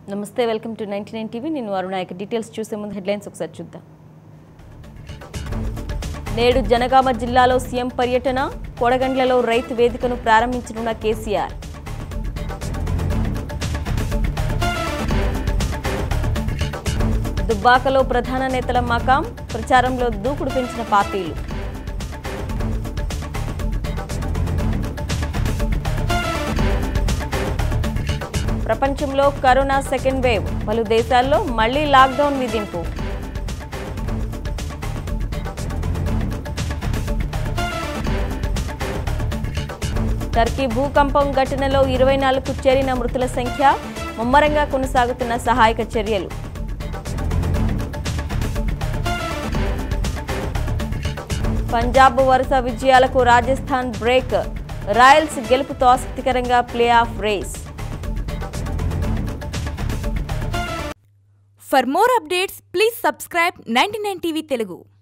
నమస్తే welcome to ninety nine TV నేను అరుణాయక డీటెయిల్స్ చూసే ముందు హెడ్లైన్స్ ఒకసారి చూద్దాం నేడు జనగామ జిల్లాలో సీఎం పర్యటన కొడగండ్లలో రైతు వేదికను ప్రారంభించనున్న కేసీఆర్ దుబ్బాకలో ప్రధాన నేతల మకాం ప్రచారంలో దూకుడు పెంచిన పార్టీలు ప్రపంచంలో కరోనా సెకండ్ వేవ్ పలు దేశాల్లో మళ్లీ లాక్డౌన్ విధింపు టర్కీ భూకంపం ఘటనలో ఇరవై నాలుగు చేరిన మృతుల సంఖ్య ముమ్మరంగా కొనసాగుతున్న సహాయక చర్యలు పంజాబ్ వరుస విజయాలకు రాజస్థాన్ బ్రేక్ రాయల్స్ గెలుపుతో ఆసక్తికరంగా play off race For more updates, please subscribe 99 TV Telugu.